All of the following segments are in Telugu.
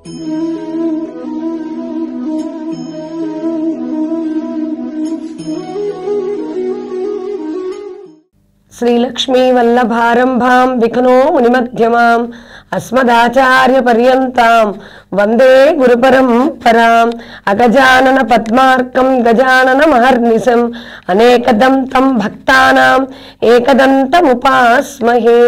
శ్రీలక్ష్మీ వల్లభారంభాం విఘ్నో మునిమధ్యమాం అస్మదాచార్య పర్యంతాం వందే గురుపరంపరాం అగజానన పద్మార్కం గజానన మహర్నిశం అనేకదంతం భక్తానాం ఏకదంతముపాస్మహే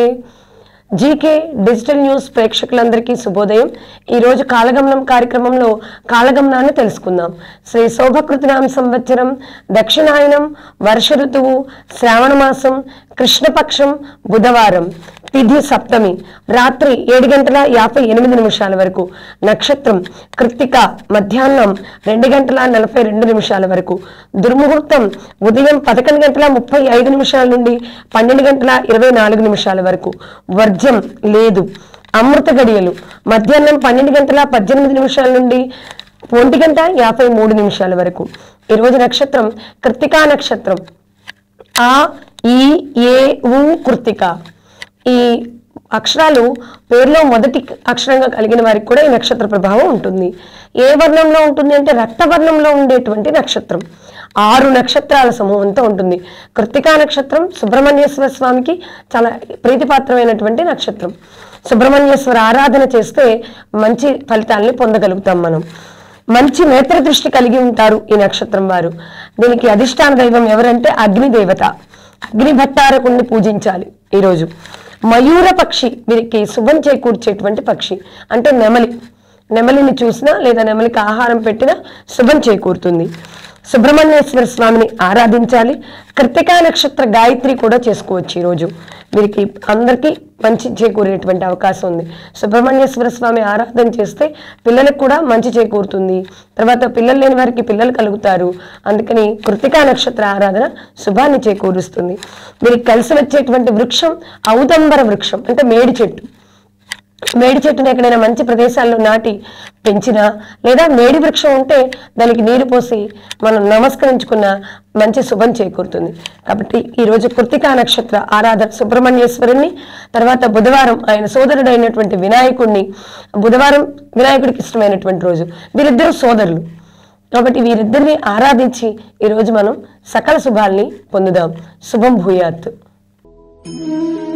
జీకే డిజిటల్ న్యూస్ ప్రేక్షకులందరికీ శుభోదయం ఈరోజు కాలగమనం కార్యక్రమంలో కాలగమనాన్ని తెలుసుకుందాం శ్రీ శోభకృతనామ సంవత్సరం దక్షిణాయనం వర్ష ఋతువు శ్రావణ మాసం కృష్ణపక్షం బుధవారం తిథి సప్తమి రాత్రి ఏడు గంటల యాభై ఎనిమిది నిమిషాల వరకు నక్షత్రం కృత్తిక మధ్యాహ్నం రెండు గంటల నలభై రెండు నిమిషాల వరకు దుర్ముహూర్తం ఉదయం పదకొండు గంటల ముప్పై ఐదు నిమిషాల నుండి పన్నెండు గంటల ఇరవై నాలుగు నిమిషాల వరకు వర్జం లేదు అమృత గడియలు మధ్యాహ్నం పన్నెండు గంటల పద్దెనిమిది నిమిషాల నుండి ఒంటి గంట యాభై మూడు నిమిషాల వరకు ఈరోజు నక్షత్రం కృత్తికా నక్షత్రం ఆ ఈ ఏ ఊ కృత్తిక ఈ అక్షరాలు పేరులో మొదటి అక్షరంగా కలిగిన వారికి కూడా ఈ నక్షత్ర ప్రభావం ఉంటుంది ఏ వర్ణంలో ఉంటుంది అంటే రక్తవర్ణంలో ఉండేటువంటి నక్షత్రం ఆరు నక్షత్రాల సమూహంతో ఉంటుంది కృత్తికా నక్షత్రం సుబ్రహ్మణ్యేశ్వర స్వామికి చాలా ప్రీతిపాత్రమైనటువంటి నక్షత్రం సుబ్రహ్మణ్యేశ్వర ఆరాధన చేస్తే మంచి ఫలితాలని పొందగలుగుతాం మనం మంచి నేత్ర దృష్టి కలిగి ఉంటారు ఈ నక్షత్రం వారు దీనికి అధిష్టాన దైవం ఎవరంటే అగ్ని దేవత అగ్ని భట్టారకుణ్ణి పూజించాలి ఈరోజు మయూర పక్షి వీరికి శుభం చేకూర్చేటువంటి పక్షి అంటే నెమలి నెమలిని చూసినా లేదా నెమలికి ఆహారం పెట్టినా శుభం చేకూరుతుంది సుబ్రహ్మణ్యేశ్వర స్వామిని ఆరాధించాలి కృతికా నక్షత్ర గాయత్రి కూడా చేసుకోవచ్చు ఈరోజు వీరికి అందరికీ మంచి చేకూరేటువంటి అవకాశం ఉంది సుబ్రహ్మణ్యేశ్వర స్వామి ఆరాధన చేస్తే పిల్లలకు కూడా మంచి చేకూరుతుంది తర్వాత పిల్లలు లేని వారికి పిల్లలు కలుగుతారు అందుకని కృతికా నక్షత్ర ఆరాధన శుభాన్ని చేకూరుస్తుంది వీరికి కలిసి వచ్చేటువంటి వృక్షం ఔదంబర వృక్షం అంటే మేడి చెట్టు మేడి చెట్టుని ఎక్కడైనా మంచి ప్రదేశాల్లో నాటి పెంచినా లేదా మేడి వృక్షం ఉంటే దానికి నీరు పోసి మనం నమస్కరించుకున్న మంచి శుభం చేకూరుతుంది కాబట్టి ఈరోజు కృతికా నక్షత్ర ఆరాధన సుబ్రహ్మణ్యేశ్వరుని తర్వాత బుధవారం ఆయన సోదరుడైనటువంటి వినాయకుడిని బుధవారం వినాయకుడికి ఇష్టమైనటువంటి రోజు వీరిద్దరూ సోదరులు కాబట్టి వీరిద్దరిని ఆరాధించి ఈరోజు మనం సకల శుభాల్ని పొందుదాం శుభం భూయాత్